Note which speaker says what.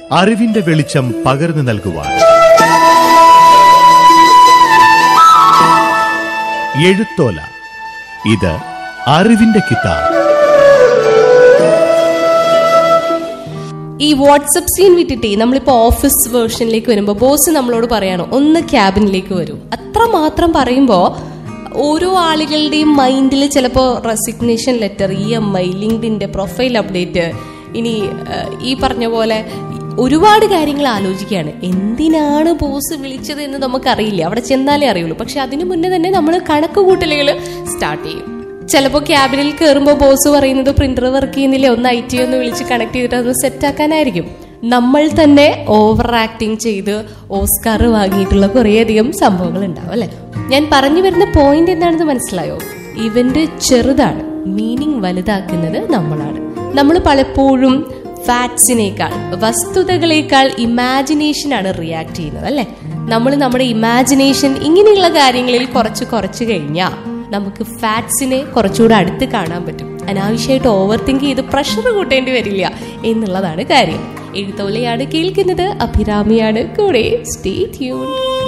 Speaker 1: അറിവിന്റെ വെളിച്ചം പകർന്നു നൽകുവാൻ എഴുത്തോല ഇത് അറിവിന്റെ കിതാബ്
Speaker 2: ഈ വാട്സപ്പ് സീൻ വിട്ടിട്ടേ നമ്മളിപ്പോ ഓഫീസ് വേർഷനിലേക്ക് വരുമ്പോൾ ബോസ് നമ്മളോട് പറയണം ഒന്ന് ക്യാബിനിലേക്ക് വരും അത്ര മാത്രം പറയുമ്പോ ഓരോ ആളുകളുടെയും മൈൻഡിൽ ചിലപ്പോൾ resignation letter E M I ലിങ്ക്ഡിന്റെ പ്രൊഫൈൽ അപ്ഡേറ്റ് ഇനി ഏഹ്, ഈ പറഞ്ഞ പോലെ ഒരുപാട് കാര്യങ്ങൾ ആലോചിക്കുകയാണ് എന്തിനാണ് ബോസ് വിളിച്ചത് എന്ന് നമുക്കറിയില്ല അവിടെ ചെന്നാലേ അറിയുള്ളൂ പക്ഷെ അതിനു മുന്നേ തന്നെ നമ്മൾ കണക്ക് കൂട്ടലുകൾ സ്റ്റാർട്ട് ചെയ്യും ചിലപ്പോൾ ക്യാബിനിൽ കയറുമ്പോൾ ബോസ് പറയുന്നത് പ്രിന്റർ വർക്ക് ചെയ്യുന്നില്ല ഒന്ന് ഐ ടി ഒന്ന് വിളിച്ച് കണക്ട് ചെയ്തിട്ട് അതൊന്ന് സെറ്റ് ആക്കാനായിരിക്കും നമ്മൾ തന്നെ ഓവർ ആക്ടിങ് ചെയ്ത് ഓസ്കാർ വാങ്ങിയിട്ടുള്ള കുറേയധികം സംഭവങ്ങൾ ഉണ്ടാവും അല്ലെ ഞാൻ പറഞ്ഞു വരുന്ന പോയിന്റ് എന്താണെന്ന് മനസ്സിലായോ ഇവന്റ് ചെറുതാണ് മീനിങ് വലുതാക്കുന്നത് നമ്മളാണ് നമ്മൾ പലപ്പോഴും ഫാക്ട്സിനേക്കാൾ വസ്തുതകളേക്കാൾ ഇമാജിനേഷനാണ് റിയാക്ട് ചെയ്യുന്നത് അല്ലെ നമ്മൾ നമ്മുടെ ഇമാജിനേഷൻ ഇങ്ങനെയുള്ള കാര്യങ്ങളിൽ കുറച്ച് കുറച്ച് കഴിഞ്ഞാൽ നമുക്ക് ഫാറ്റ്സിനെ കുറച്ചുകൂടെ അടുത്ത് കാണാൻ പറ്റും അനാവശ്യമായിട്ട് ഓവർ തിങ്ക് ചെയ്ത് പ്രഷർ കൂട്ടേണ്ടി വരില്ല എന്നുള്ളതാണ് കാര്യം എഴുത്തോലയാണ് കേൾക്കുന്നത് അഭിരാമിയാണ് കൂടെ സ്റ്റേ ട്യൂൺ